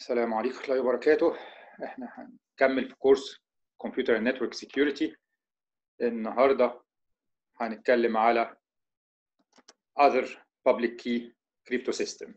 السلام عليكم ورحمة الله وبركاته احنا هنكمل في كورس كمبيوتر نتورك سيكيورتي النهارده هنتكلم على other public key crypto system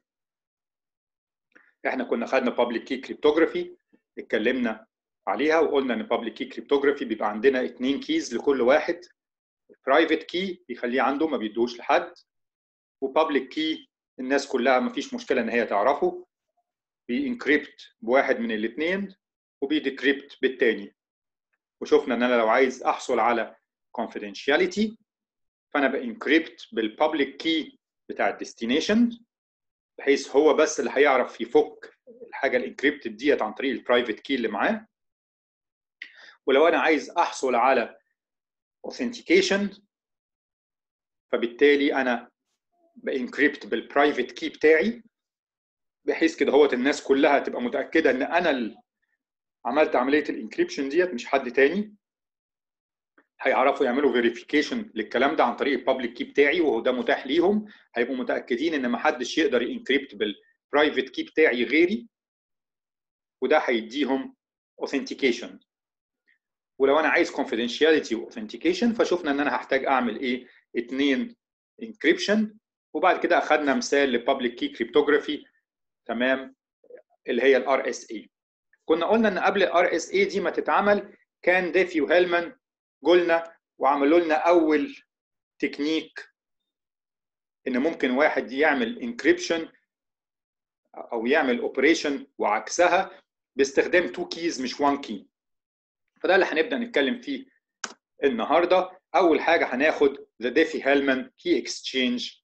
احنا كنا خدنا public key cryptography اتكلمنا عليها وقلنا ان public key cryptography بيبقى عندنا اتنين كيز لكل واحد private key بيخليه عنده ما بيدوش لحد وبابليك كي الناس كلها ما فيش مشكله ان هي تعرفه بينكريبت بواحد من الاثنين وبيديكريبت بالتاني وشفنا ان انا لو عايز احصل على confidentiality فانا بانكريبت بالبابليك كي بتاع الديستنيشن بحيث هو بس اللي هيعرف يفك الحاجه الانكريبتد ديت عن طريق البرايفت كي اللي معاه ولو انا عايز احصل على authentication فبالتالي انا بانكريبت بالبرايفت كي بتاعي بحيث كده هوت الناس كلها تبقى متاكده ان انا اللي عملت عمليه الانكريبشن ديت مش حد تاني هيعرفوا يعملوا فيريفيكيشن للكلام ده عن طريق البابليك كي بتاعي وهو ده متاح ليهم هيبقوا متاكدين ان ما حدش يقدر ينكريبت بالبرايفت كي بتاعي غيري وده هيديهم authentication ولو انا عايز confidentiality و authentication فشفنا ان انا هحتاج اعمل ايه اتنين encryption وبعد كده اخذنا مثال لبابليك كي كريبتوجرافي تمام اللي هي الار اس اي كنا قلنا ان قبل الار اس اي دي ما تتعمل كان ديفي وهيلمان قلنا وعملوا لنا اول تكنيك ان ممكن واحد يعمل انكريبشن او يعمل اوبريشن وعكسها باستخدام تو كيز مش وان كي فده اللي هنبدا نتكلم فيه النهارده اول حاجه هناخد ذا ديفي هيلمان كي اكسشينج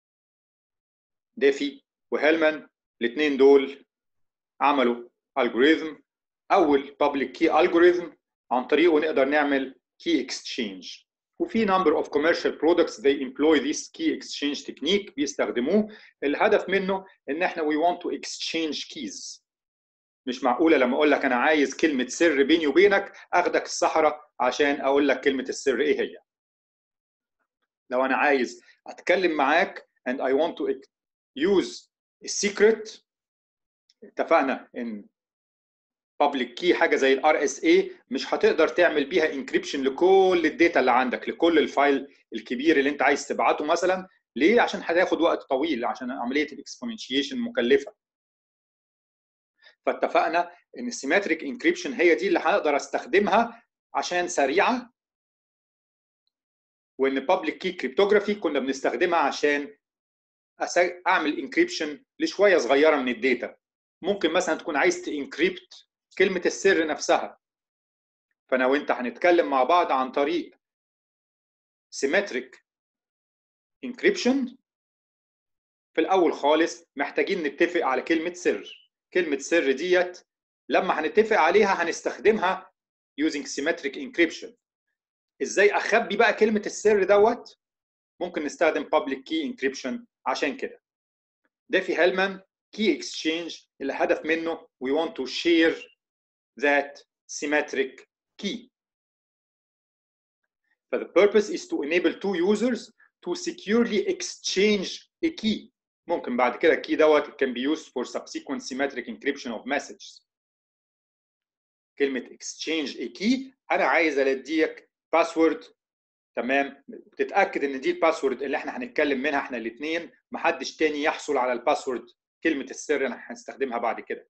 ديفي وهيلمان الاثنين دول عملوا الجوريزم اول بابليك كي الجوريزم عن طريقه نقدر نعمل كي اكسشينج وفي number of commercial products they employ this key exchange technique بيستخدموه الهدف منه ان احنا we want to exchange keys مش معقوله لما اقول لك انا عايز كلمه سر بيني وبينك اخدك الصحراء عشان اقول لك كلمه السر ايه هي لو انا عايز اتكلم معاك and I want to use السيكريت اتفقنا ان public key حاجه زي الار اس اي مش هتقدر تعمل بيها انكريبشن لكل الداتا اللي عندك لكل الفايل الكبير اللي انت عايز تبعته مثلا ليه عشان هتاخد وقت طويل عشان عمليه الاكسبوننشيشن مكلفه فاتفقنا ان السيمتريك انكريبشن هي دي اللي هقدر استخدمها عشان سريعه وان public key cryptography كنا بنستخدمها عشان اعمل انكريبشن لشويه صغيره من الداتا ممكن مثلا تكون عايز تنكريبت كلمه السر نفسها فانا وانت هنتكلم مع بعض عن طريق سيمتريك انكريبشن في الاول خالص محتاجين نتفق على كلمه سر كلمه سر ديت لما هنتفق عليها هنستخدمها using symmetric encryption ازاي اخبي بقى كلمه السر دوت ممكن نستخدم public key encryption عشان كده دافي هيلمان key exchange الهدف منه we want to share that symmetric key but the purpose is to enable two users to securely exchange a key ممكن بعد كده الكي دوت can be used for subsequent symmetric encryption of messages كلمة exchange a key أنا عايز أديك باسورد تمام تتاكد ان دي الباسورد اللي احنا هنتكلم منها احنا الاثنين محدش تاني يحصل على الباسورد كلمه السر اللي هنستخدمها بعد كده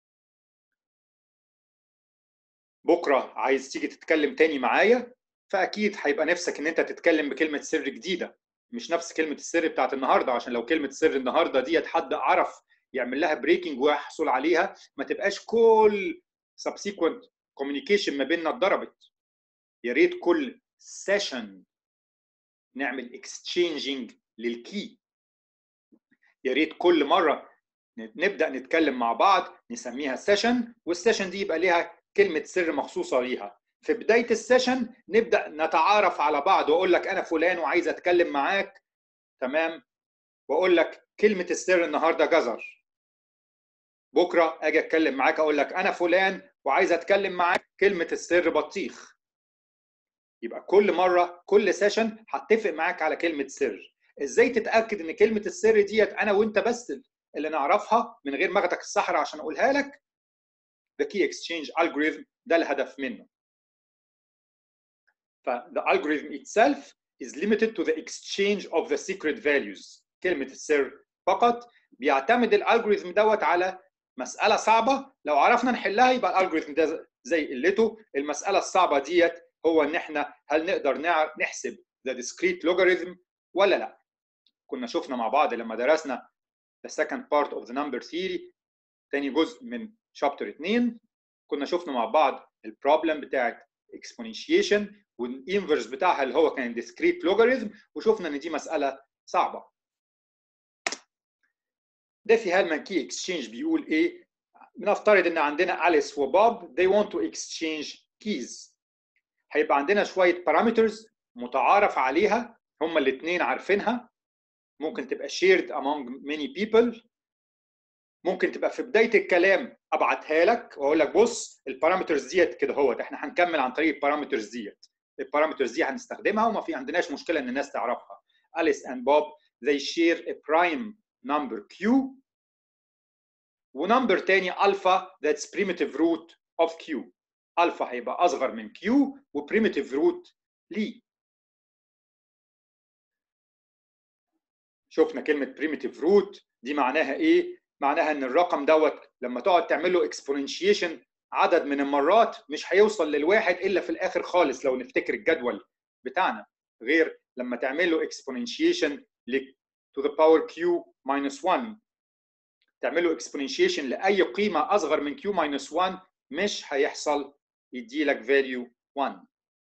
بكره عايز تيجي تتكلم تاني معايا فاكيد هيبقى نفسك ان انت تتكلم بكلمه سر جديده مش نفس كلمه السر بتاعت النهارده عشان لو كلمه سر النهارده ديت حد عرف يعمل لها بريكنج ويحصل عليها ما تبقاش كل subsequent communication ما بيننا اتضربت يا ريت كل سيشن نعمل اكستشينجينج للكي يا ريت كل مره نبدا نتكلم مع بعض نسميها سيشن والسيشن دي يبقى ليها كلمه سر مخصوصه ليها في بدايه السيشن نبدا نتعارف على بعض واقول لك انا فلان وعايز اتكلم معاك تمام واقول لك كلمه السر النهارده جزر بكره اجي اتكلم معاك اقول لك انا فلان وعايز اتكلم معاك كلمه السر بطيخ يبقى كل مره كل سيشن هتفق معاك على كلمه سر ازاي تتاكد ان كلمه السر ديت انا وانت بس اللي نعرفها من غير ما اخدك الصحراء عشان اقولها لك the key exchange algorithm ده الهدف منه ف the algorithm itself is limited to the exchange of the secret values كلمة السر فقط بيعتمد الالجوريثم دوت على مسألة صعبة لو عرفنا نحلها يبقى الالجوريثم ده زي قلته المسألة الصعبة ديت هو ان احنا هل نقدر نحسب the discrete logarithm ولا لا كنا شفنا مع بعض لما درسنا the second part of the number theory تاني جزء من شابتر 2 كنا شفنا مع بعض البروبلم بتاعت exponentiation والانفرس بتاعها اللي هو كان discrete logarithm وشفنا ان دي مساله صعبه ده في هالمان كي اكسشينج بيقول ايه بنفترض ان عندنا اليس وبوب they want to exchange keys هيبقى عندنا شويه parameters متعارف عليها هما الاثنين عارفينها ممكن تبقى shared among many people ممكن تبقى في بدايه الكلام ابعتها لك واقول لك بص البارامترز ديت كده اهوت احنا هنكمل عن طريق البارامترز ديت البارامترز دي هنستخدمها وما في عندناش مشكله ان الناس تعرفها Alice and Bob they share a prime number q ونمبر تاني alpha that's primitive root of q alpha هيبقى اصغر من q وprimitive root ليه شفنا كلمه primitive root دي معناها ايه معناها ان الرقم دوت لما تقعد تعمل له اكسبوننشيشن عدد من المرات مش هيوصل للواحد الا في الاخر خالص لو نفتكر الجدول بتاعنا غير لما تعمل له اكسبوننشيشن to the power q minus 1 تعمل له اكسبوننشيشن لاي قيمه اصغر من q minus 1 مش هيحصل يدي لك value 1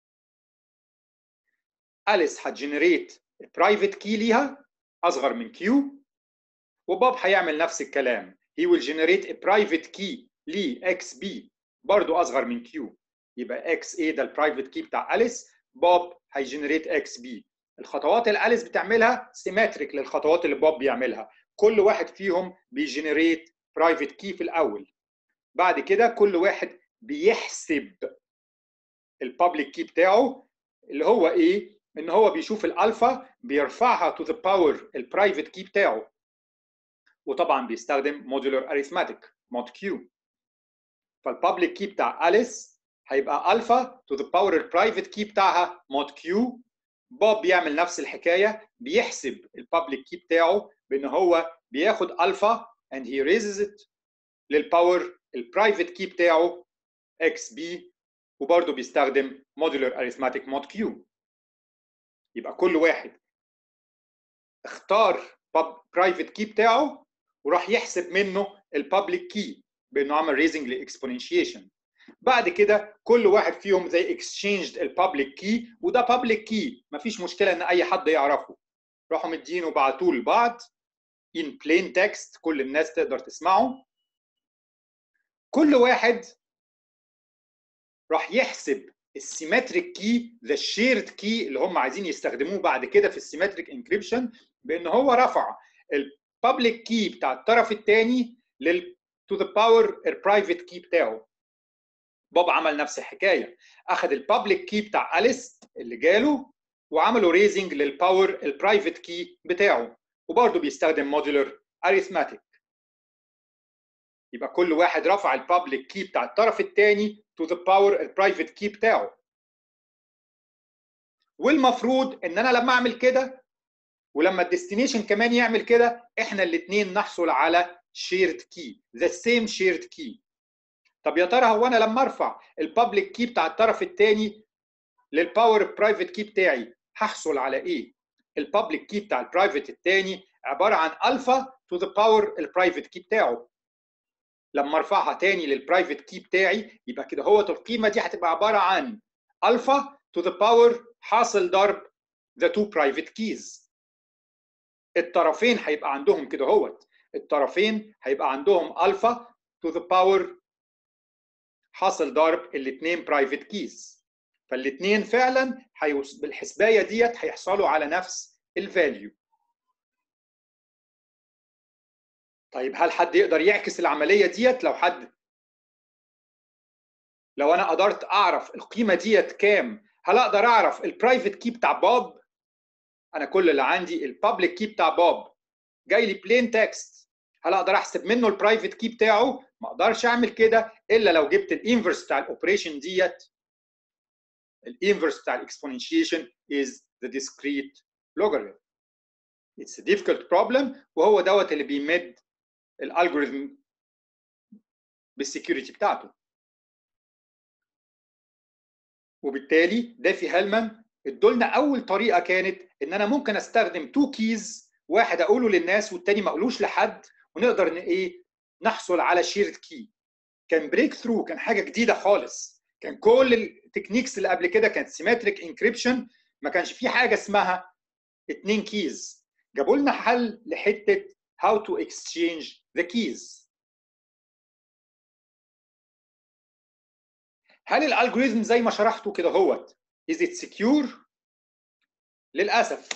اليس هتجنريت برايفت كي ليها اصغر من q وبوب هيعمل نفس الكلام he will generate a private key ل xb برضو اصغر من q يبقى xa ده البرايفت كي بتاع اليس بوب هيجنريت xb الخطوات اللي اليس بتعملها سيمتريك للخطوات اللي بوب بيعملها كل واحد فيهم بيجنريت برايفت كي في الاول بعد كده كل واحد بيحسب البابليك كي بتاعه اللي هو ايه ان هو بيشوف الالفا بيرفعها تو ذا باور البرايفت كي بتاعه وطبعا بيستخدم مودولار اريثماتيك مود كيو فالبابليك كي بتاع اليس هيبقى الفا تو ذا باور البرايفت كي بتاعها مود كيو بوب بيعمل نفس الحكايه بيحسب البابليك كي بتاعه بان هو بياخد الفا and he raises it للباور البرايفت كي بتاعه اكس بي وبرضه بيستخدم مودولار اريثماتيك مود كيو يبقى كل واحد اختار برايفت كي بتاعه وراح يحسب منه البابليك كي بانه عمل ريزنج لاكسبوننشيشن بعد كده كل واحد فيهم زي اكسشينجد البابليك كي وده بابليك كي مفيش مشكله ان اي حد يعرفه راحوا مدينه وبعتوه لبعض in plain text كل الناس تقدر تسمعه كل واحد راح يحسب السيمتريك كي ذا شيرد كي اللي هم عايزين يستخدموه بعد كده في السيمتريك انكريبشن بان هو رفع البابليك كي بتاع الطرف الثاني لل تو ذا باور البرايفت كي بتاعه بوب عمل نفس الحكايه اخذ البابليك كي بتاع اليس اللي جاله وعملوا ريزنج للباور البرايفت كي بتاعه وبرضه بيستخدم مودولر اريثماتيك يبقى كل واحد رفع البابليك كي بتاع الطرف الثاني تو ذا باور البرايفت كي بتاعه والمفروض ان انا لما اعمل كده ولما الديستنيشن كمان يعمل كده احنا الاثنين نحصل على شيرد كي ذا سيم شيرد كي طب يا ترى هو انا لما ارفع البابليك كي بتاع الطرف الثاني للباور برايفت كي بتاعي هحصل على ايه البابليك كي بتاع البرايفت الثاني عباره عن الفا تو ذا باور البرايفت كي بتاعه لما ارفعها تاني للبرايفت كي بتاعي يبقى كده هو القيمه دي هتبقى عباره عن الفا تو ذا باور حاصل ضرب ذا تو برايفت كيز الطرفين هيبقى عندهم كده هوت الطرفين هيبقى عندهم الفا تو ذا باور حاصل ضرب الاثنين برايفت كيز فالاثنين فعلا هيوص... بالحسبايه ديت هيحصلوا على نفس الفاليو طيب هل حد يقدر يعكس العمليه ديت لو حد لو انا قدرت اعرف القيمه ديت كام هل اقدر اعرف البرايفت كي بتاع بوب انا كل اللي عندي البابليك كي بتاع بوب جاي لي بلين تكست هل اقدر احسب منه البرايفت كي بتاعه ما اقدرش اعمل كده الا لو جبت الانفرس بتاع الاوبريشن ديت الانفرس بتاع الاكسبوننشيشن is the discrete logarithm it's a difficult problem وهو دوت اللي بيمد الالجوريثم بالسكيورتي بتاعته وبالتالي دافي هيلمان ادولنا اول طريقه كانت ان انا ممكن استخدم تو كيز واحد اقوله للناس والتاني ما اقولوش لحد ونقدر ان ايه نحصل على شيرد كي كان بريك ثرو كان حاجه جديده خالص كان كل التكنيكس اللي قبل كده كانت سيمتريك انكريبشن ما كانش في حاجه اسمها اتنين كيز جابوا لنا حل لحته how to exchange the keys هل الالجوريزم زي ما شرحته كده هوت is it secure للاسف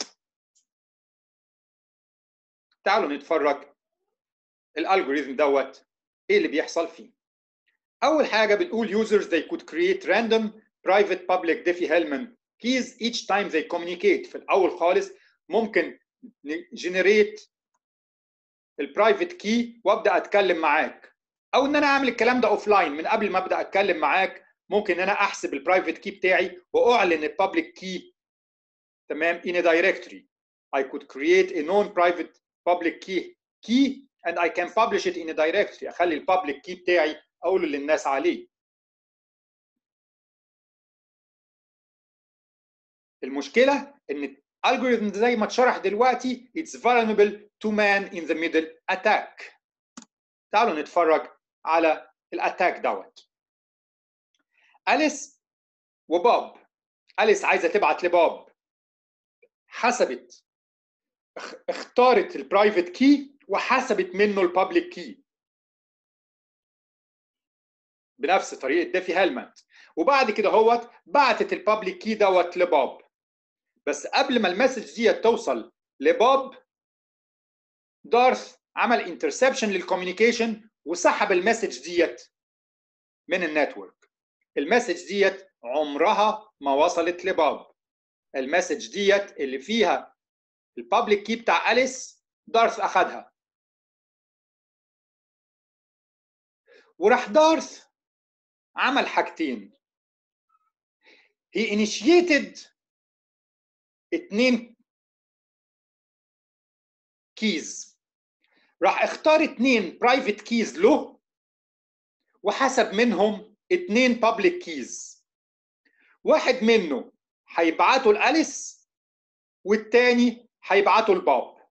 تعالوا نتفرج الالجوريزم دوت ايه اللي بيحصل فيه اول حاجه بنقول users they could create random private public Diffie-Hellman keys each time they communicate في الاول خالص ممكن generate البرايفت كي وابدا اتكلم معاك او ان انا اعمل الكلام ده اوف لاين من قبل ما ابدا اتكلم معاك ممكن ان انا احسب البرايفت كي بتاعي واعلن البابليك كي تمام in a directory I could create a known private public key key and I can publish it in a directory اخلي البابليك كي بتاعي اقوله للناس عليه المشكله ان الالجوريثم زي ما اتشرح دلوقتي it's vulnerable to man in the middle attack تعالوا نتفرج على الاتاك دوت أليس وبوب أليس عايزة تبعت لبوب حسبت اختارت البرايفت كي وحسبت منه البابليك كي بنفس طريقه دافي هيلمنت وبعد كده هوت بعتت البابليك كي دوت لبوب بس قبل ما المسج دي توصل لبوب دارث عمل انترسبشن للكوميونيكيشن وسحب المسج ديت من النتورك المسج ديت عمرها ما وصلت لبوب المسج ديت اللي فيها البابليك كي بتاع أليس دارث أخدها وراح دارث عمل حاجتين he initiated اتنين كيز راح اختار اتنين برايفت كيز له وحسب منهم اتنين بابليك كيز واحد منه هيبعته لأليس والتاني هيبعته لباب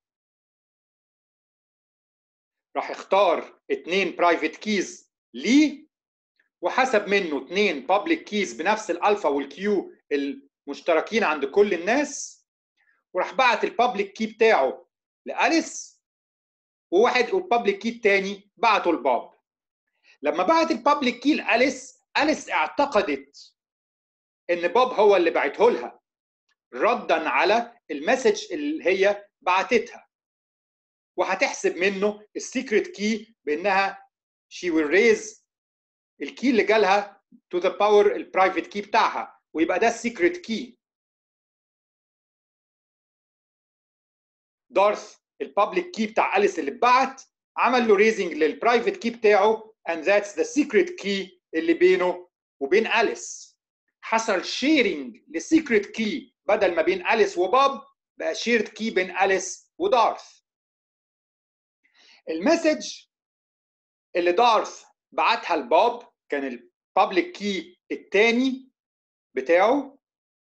راح اختار اتنين برايفت كيز ليه وحسب منه اتنين بابليك كيز بنفس الالفا والكيو المشتركين عند كل الناس وراح بعت البابليك كي بتاعه لأليس وواحد والبابليك كي التاني بعته لباب لما بعت البابليك كي لأليس أليس اعتقدت ان باب هو اللي بعته لها ردا على المسج اللي هي بعتتها وهتحسب منه السيكريت كي بانها she will raise الكي اللي جالها to the power البرايفت كي بتاعها ويبقى ده السيكريت كي دارث البابليك كي بتاع أليس اللي اتبعت عمل له ريزنج للبرايفت كي بتاعه and that's the secret key اللي بينه وبين أليس حصل شيرنج لسيكريت كي بدل ما بين أليس وباب بقى شيرد كي بين أليس ودارث المسج اللي دارث بعتها لباب كان البابليك كي الثاني بتاعه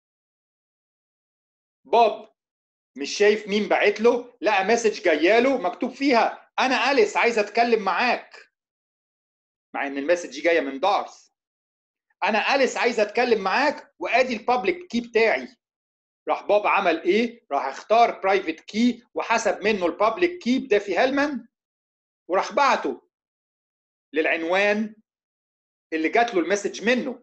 باب مش شايف مين بعت له لقى مسج جايه له مكتوب فيها انا اليس عايز اتكلم معاك مع ان المسج دي جايه من دارث انا اليس عايز اتكلم معاك وادي البابليك كي بتاعي راح باب عمل ايه راح اختار برايفت كي وحسب منه البابليك كي بدافي هيلمان وراح بعته للعنوان اللي جات له المسج منه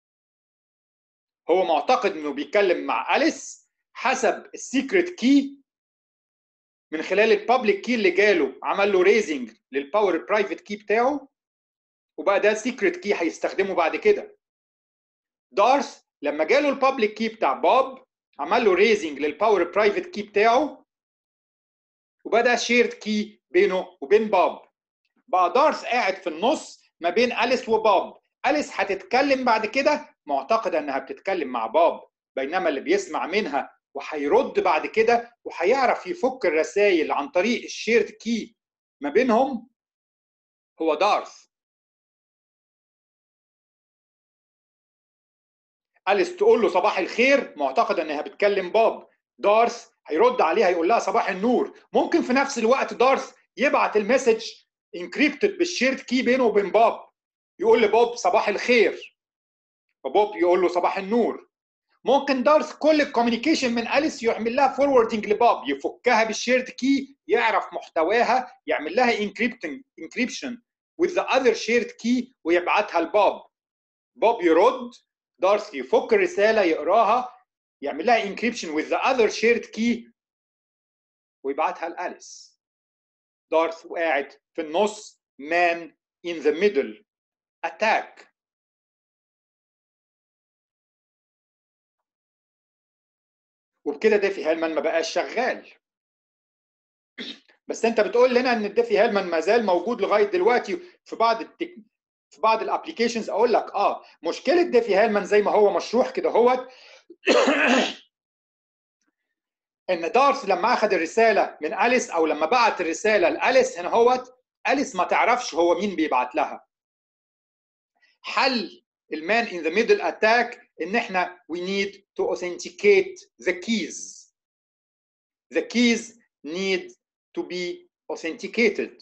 هو معتقد انه بيتكلم مع اليس حسب السيكريت كي من خلال البابليك كي اللي جاله عمل له ريزنج للباور برايفت كي بتاعه وبقى ده السيكريت كي هيستخدمه بعد كده دارث لما جاله البابليك كي بتاع باب عمل له ريزنج للباور برايفت كي بتاعه وبدا شيرد كي بينه وبين باب بقى دارث قاعد في النص ما بين اليس وباب اليس هتتكلم بعد كده معتقده انها بتتكلم مع باب بينما اللي بيسمع منها وهيرد بعد كده وهيعرف يفك الرسائل عن طريق الشيرد كي ما بينهم هو دارث أليس تقول له صباح الخير معتقدة انها بتكلم باب دارث هيرد عليها يقول لها صباح النور ممكن في نفس الوقت دارث يبعت المسج انكريبتد بالشيرد كي بينه وبين باب يقول لبوب صباح الخير فبوب يقول له صباح النور ممكن دارث كل الكوميونيكيشن من اليس يعمل لها فوروردنج لباب يفكها بالشيرد كي يعرف محتواها يعمل لها انكريبتنج انكريبشن with the other shared key ويبعتها لباب باب يرد دارث يفك الرساله يقراها يعمل لها انكريبشن with the other shared key ويبعتها لاليس دارث وقاعد في النص man in the middle attack وبكده ديفي هيلمان ما بقاش شغال بس انت بتقول لنا ان الديفي هيلمان ما زال موجود لغايه دلوقتي في بعض التك... في بعض الابلكيشنز اقول لك اه مشكله ديفي هيلمان زي ما هو مشروح كده هوت ان دارث لما اخذ الرساله من اليس او لما بعت الرساله لاليس هنا هوت اليس ما تعرفش هو مين بيبعت لها حل المان in the middle attack ان احنا we need to authenticate the keys the keys need to be authenticated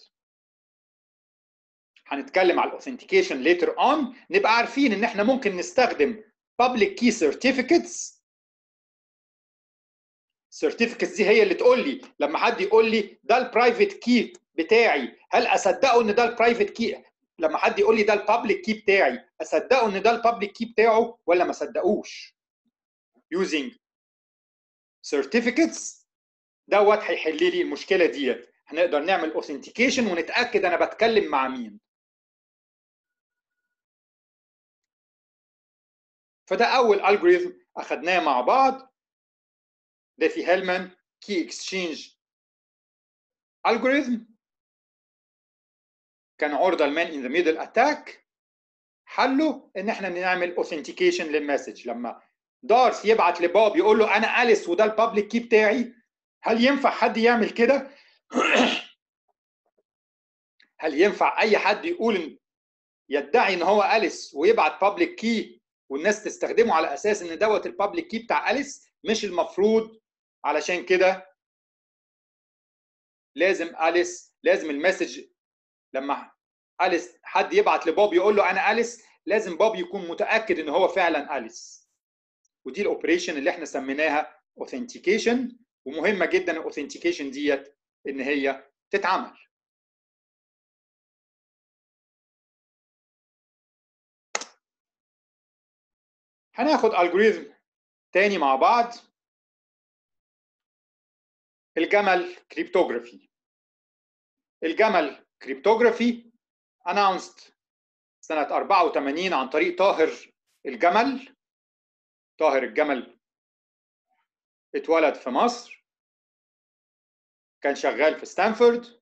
هنتكلم على الاوثنتيكيشن later on نبقى عارفين ان احنا ممكن نستخدم public key certificates certificates دي هي اللي تقول لي لما حد يقول لي ده البرايفت كي بتاعي هل اصدقه ان ده البرايفت كي لما حد يقول لي ده البابليك كي بتاعي اصدقه ان ده البابليك كي بتاعه ولا ما صدقوش using certificates دوت هيحل لي المشكله ديت هنقدر نعمل اوثنتيكيشن ونتاكد انا بتكلم مع مين فده اول الجوريزم اخذناه مع بعض ده في هيلمان كي اكسشينج الجوريزم كان عرضه المان ان ذا ميدل اتاك حله ان احنا نعمل اوثنتيكيشن للمسج لما دارث يبعت لباب يقول له انا اليس وده البابليك كي بتاعي هل ينفع حد يعمل كده هل ينفع اي حد يقول يدعي ان هو اليس ويبعت بابليك كي والناس تستخدمه على اساس ان دوت البابليك كي بتاع اليس مش المفروض علشان كده لازم اليس لازم المسج لما اليس حد يبعت لبوب يقول له انا اليس لازم بوب يكون متاكد ان هو فعلا اليس ودي الاوبريشن اللي احنا سميناها اوثنتيكيشن ومهمه جدا الاوثنتيكيشن ديت ان هي تتعمل هناخد الجوريزم تاني مع بعض الجمل كريبتوغرافي الجمل كريبتوغرافي announced سنة 84 عن طريق طاهر الجمل طاهر الجمل اتولد في مصر كان شغال في ستانفورد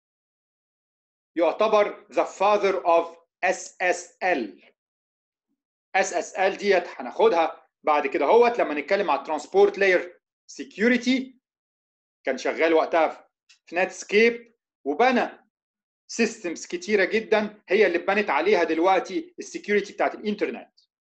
يعتبر the father of SSL SSL ديت هناخدها بعد كده هوت لما نتكلم على الترانسبورت لاير سكيورتي كان شغال وقتها في نتسكيب وبنى سيستمز كتيره جدا هي اللي اتبنت عليها دلوقتي السكيورتي بتاعت الانترنت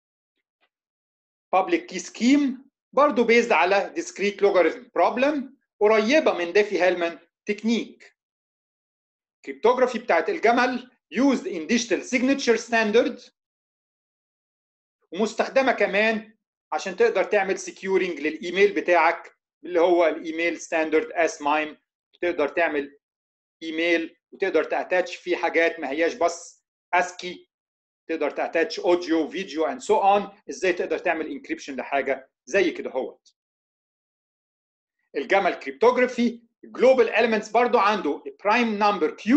public key scheme برضه بيزد على discrete logarithm problem قريبه من ديفي هيلمان تكنيك كريبتوغرافي بتاعت الجمل used in digital signature standard ومستخدمه كمان عشان تقدر تعمل سكيورنج للايميل بتاعك اللي هو الايميل ستاندرد اس مايم تقدر تعمل ايميل وتقدر تاتاتش فيه حاجات ما هياش بس اسكي تقدر تاتاتش اوديو فيديو اند سو اون ازاي تقدر تعمل انكريبشن لحاجه زي كده هوت الجمل كريبتوغرافي جلوبال elements برضو عنده prime number q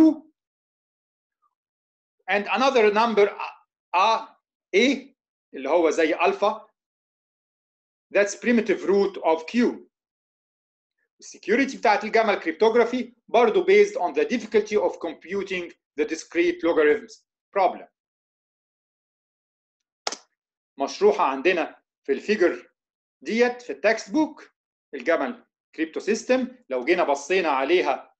and another number a a اللي هو زي الفا that's primitive root of q السكيورتي بتاعت الجمل كريبتوغرافي برضه based on the difficulty of computing the discrete logarithms problem مشروحه عندنا في الفيجر ديت في التكست بوك الجمل كريبتو سيستم لو جينا بصينا عليها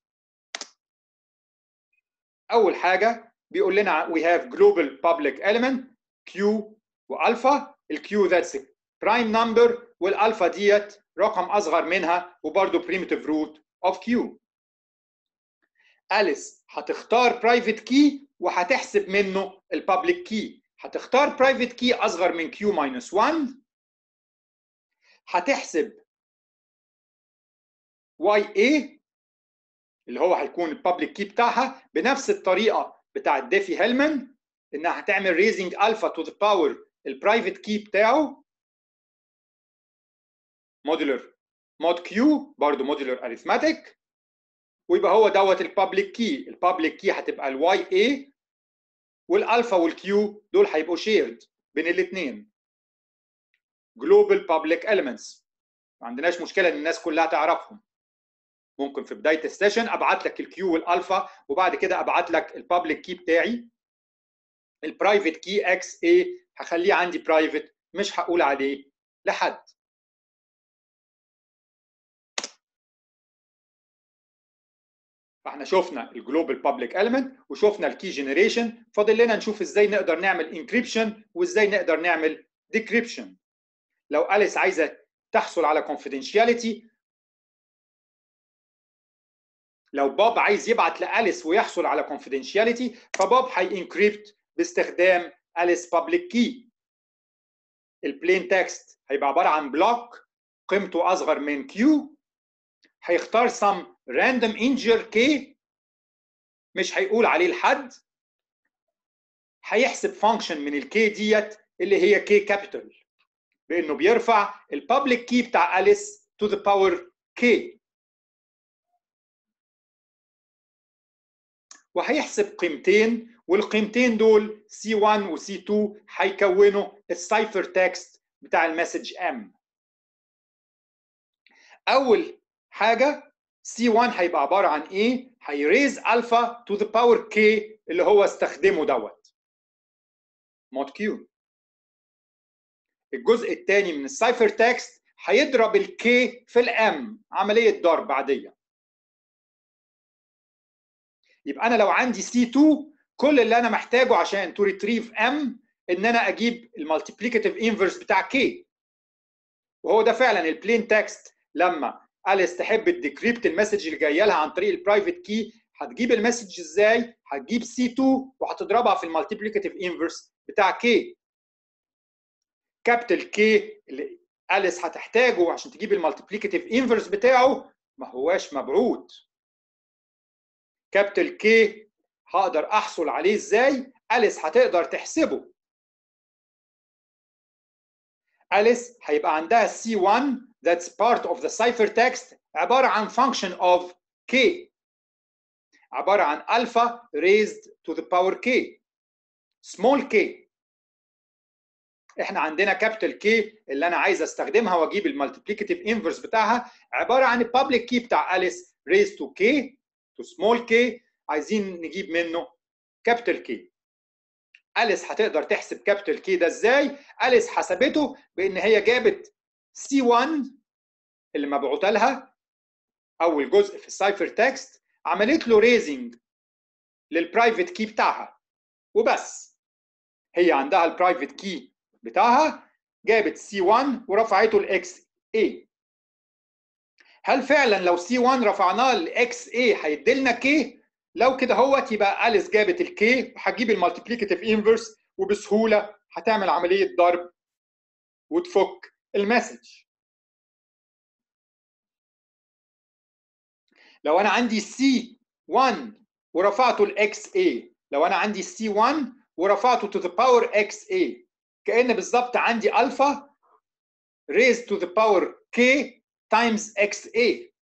اول حاجه بيقول لنا we have global public element q والفا الكيو ذاتس برايم نمبر والالفا ديت رقم اصغر منها وبرده primitive root of q أليس هتختار برايفت كي وهتحسب منه البابليك كي هتختار برايفت كي اصغر من q minus 1 هتحسب YA اللي هو هيكون البابليك كي بتاعها بنفس الطريقه بتاعت ديفي هيلمان انها هتعمل ريزنج الفا تو ذا باور البرايفت كي بتاعه مودولر مود كيو برضه مودولر اريثماتيك ويبقى هو دوت البابليك كي البابليك كي هتبقى الواي اي والالفا والكيو دول هيبقوا شيرد بين الاثنين جلوبال بابليك elements ما عندناش مشكله ان الناس كلها تعرفهم ممكن في بدايه السيشن ابعت لك الكيو والالفا وبعد كده ابعت لك البابليك كي بتاعي البرايفت كي اكس اي هخليه عندي برايفت مش هقول عليه لحد فاحنا شفنا الجلوبال بابليك element وشفنا الكي جنريشن فاضل لنا نشوف ازاي نقدر نعمل انكريبشن وازاي نقدر نعمل ديكريبشن لو اليس عايزه تحصل على confidentiality لو باب عايز يبعت لاليس ويحصل على confidentiality فباب هينكريبت باستخدام اليس بابليك كي البلين تكست هيبقى عباره عن بلوك قيمته اصغر من كيو هيختار some random integer k مش هيقول عليه لحد هيحسب فانكشن من الكي ديت اللي هي كي كابيتال بانه بيرفع البابليك كي بتاع اليس to the power k وهيحسب قيمتين والقيمتين دول C1 و C2 هيكونوا السايفر تكست بتاع المسج M أول حاجة C1 هيبقى عبارة عن إيه؟ هيريز ألفا to the power K اللي هو استخدمه دوت مود Q الجزء الثاني من السايفر تكست هيضرب الكي في الام عمليه ضرب عاديه يبقى انا لو عندي سي 2 كل اللي انا محتاجه عشان تو ريتريف ام ان انا اجيب المالتيبليكاتيف انفرس بتاع كي وهو ده فعلا البلين تكست لما اليس تحب تديكريبت المسج اللي جايه لها عن طريق البرايفت كي هتجيب المسج ازاي؟ هتجيب سي 2 وهتضربها في المالتيبليكاتيف انفرس بتاع كي كابيتال كي اللي اليس هتحتاجه عشان تجيب المالتيبليكاتيف انفرس بتاعه ما هواش مبعوث كابيتال كي هقدر احصل عليه ازاي اليس هتقدر تحسبه اليس هيبقى عندها C1 that's part of the cipher text عبارة عن function of k عبارة عن alpha raised to the power k small k احنا عندنا كابيتال كي اللي انا عايز استخدمها واجيب المالتيبليكاتيف انفرس بتاعها عباره عن البابليك كي بتاع اليس ريز تو كي تو سمول كي عايزين نجيب منه كابيتال كي اليس هتقدر تحسب كابيتال كي ده ازاي اليس حسبته بان هي جابت سي 1 اللي مبعوته لها اول جزء في السايفر تكست عملت له ريزنج للبرايفت كي بتاعها وبس هي عندها البرايفت كي بتاعها جابت سي 1 ورفعته لاكس اي هل فعلا لو سي 1 رفعناه لاكس اي هيدي لنا كي لو كده هوت يبقى اليس جابت الكي وهتجيب المالتيبليكاتيف انفرس وبسهوله هتعمل عمليه ضرب وتفك المسج لو انا عندي سي 1 ورفعته لاكس اي لو انا عندي سي 1 ورفعته to the power اكس اي كأن بالظبط عندي الفا raised to the power k times xa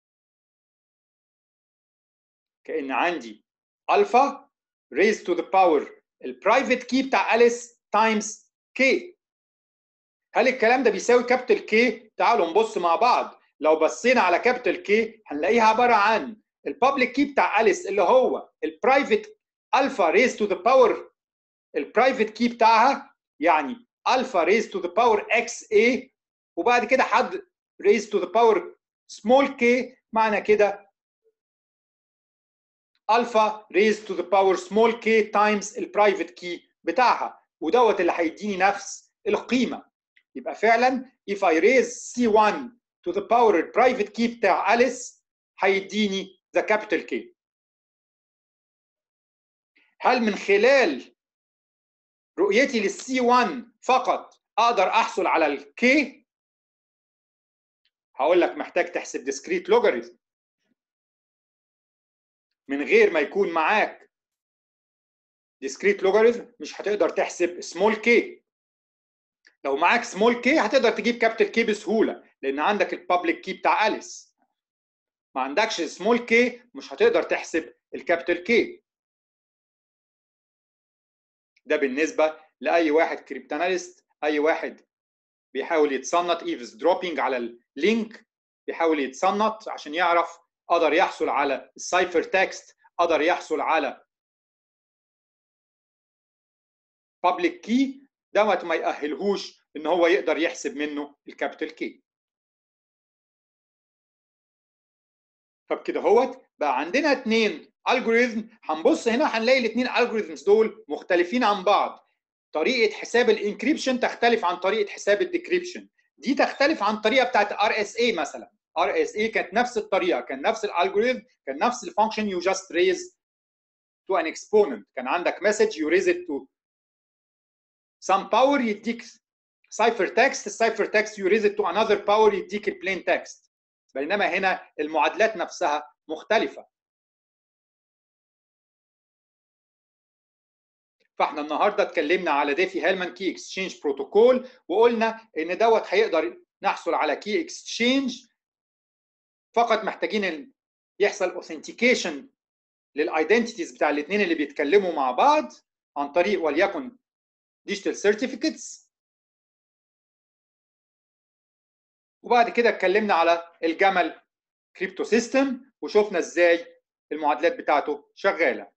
كأن عندي الفا raised to the power البرايفت كي بتاع اليس times k هل الكلام ده بيساوي كابيتال كي؟ تعالوا نبص مع بعض لو بصينا على كابيتال كي هنلاقيها عباره عن البابليك كي بتاع اليس اللي هو البرايفت الفا ريز تو ذا باور البرايفت كي بتاعها يعني الفا ريز تو ذا باور اكس اي وبعد كده حد ريز تو ذا باور سمول كي معنى كده الفا ريز تو ذا باور سمول كي تايمز البرايفت كي بتاعها ودوت اللي هيديني نفس القيمه يبقى فعلا if I raise C1 to the power البرايفت كي بتاع أليس هيديني the capital K هل من خلال رؤيتي للسي 1 فقط اقدر احصل على الكي هقول لك محتاج تحسب discrete logarithm من غير ما يكون معاك discrete logarithm مش هتقدر تحسب small k لو معاك small k هتقدر تجيب capital k بسهوله لان عندك البابليك كي بتاع اليس ما عندكش small k مش هتقدر تحسب الكابيتال k ده بالنسبه لاي واحد كريبتاناليست اي واحد بيحاول يتصنت ايفز دروبينج على اللينك بيحاول يتصنت عشان يعرف قدر يحصل على السايفر تكست قدر يحصل على بابليك كي دوت ما يأهلهوش ان هو يقدر يحسب منه الكابيتال كي فبكده هوت بقى عندنا اثنين الجوريزم هنبص هنا هنلاقي الاثنين الجوريزمز دول مختلفين عن بعض طريقه حساب الانكريبشن تختلف عن طريقه حساب الديكريبشن دي تختلف عن الطريقه بتاعت ار اس اي مثلا ار اس اي كانت نفس الطريقه كان نفس الالجوريزم كان نفس الفانكشن يو جاست ريز تو ان اكسبوننت كان عندك مسج يو ريز ات تو some power يديك cipher text السايفر text you raise it to another power يديك البلين text بينما هنا المعادلات نفسها مختلفة فاحنا النهارده اتكلمنا على ديفي هيلمان كي اكسشينج بروتوكول وقلنا ان دوت هيقدر نحصل على كي اكسشينج فقط محتاجين يحصل اوثنتيكيشن للايدنتيتيز بتاع الاثنين اللي بيتكلموا مع بعض عن طريق وليكن ديجيتال سيرتيفيكتس وبعد كده اتكلمنا على الجمل كريبتو سيستم وشفنا ازاي المعادلات بتاعته شغاله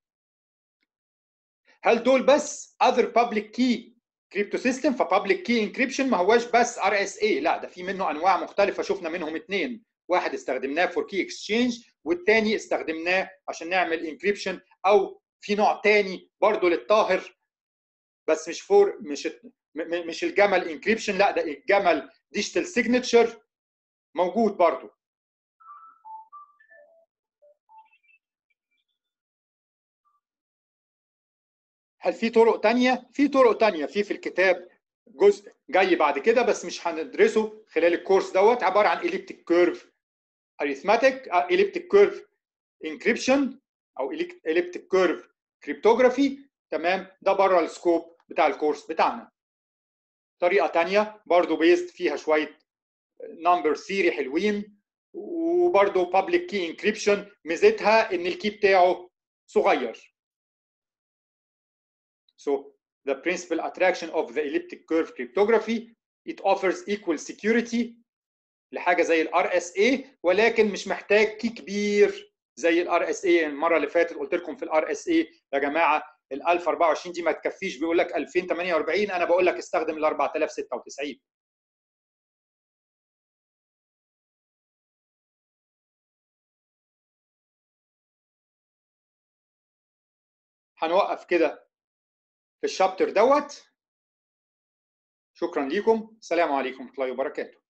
هل دول بس other public key كريبتو سيستم فبابليك كي انكريبشن ما هواش بس ار اس اي لا ده في منه انواع مختلفه شفنا منهم اثنين واحد استخدمناه فور كي اكسشينج والتاني استخدمناه عشان نعمل انكريبشن او في نوع تاني برضه للطاهر بس مش فور مش مش الجمل انكريبشن لا ده الجمل ديجيتال سيجنتشر موجود برضه هل في طرق تانية؟ في طرق تانية في في الكتاب جزء جاي بعد كده بس مش هندرسه خلال الكورس دوت عبارة عن elliptic curve arithmetic elliptic curve encryption او elliptic curve cryptography تمام ده بره السكوب بتاع الكورس بتاعنا طريقة تانية برضو بيزد فيها شوية نمبر ثيري حلوين وبرضو public key encryption ميزتها ان الكي بتاعه صغير So the principal attraction of the elliptic curve cryptography it offers equal security لحاجه زي الار اس اي ولكن مش محتاج كي كبير زي الار اس اي المره اللي فاتت قلت لكم في الار اس اي يا جماعه ال 1024 دي ما تكفيش بيقول لك 2048 انا بقول لك استخدم ال 4096 هنوقف كده في الشابتر دوت شكرا ليكم السلام عليكم ورحمه الله وبركاته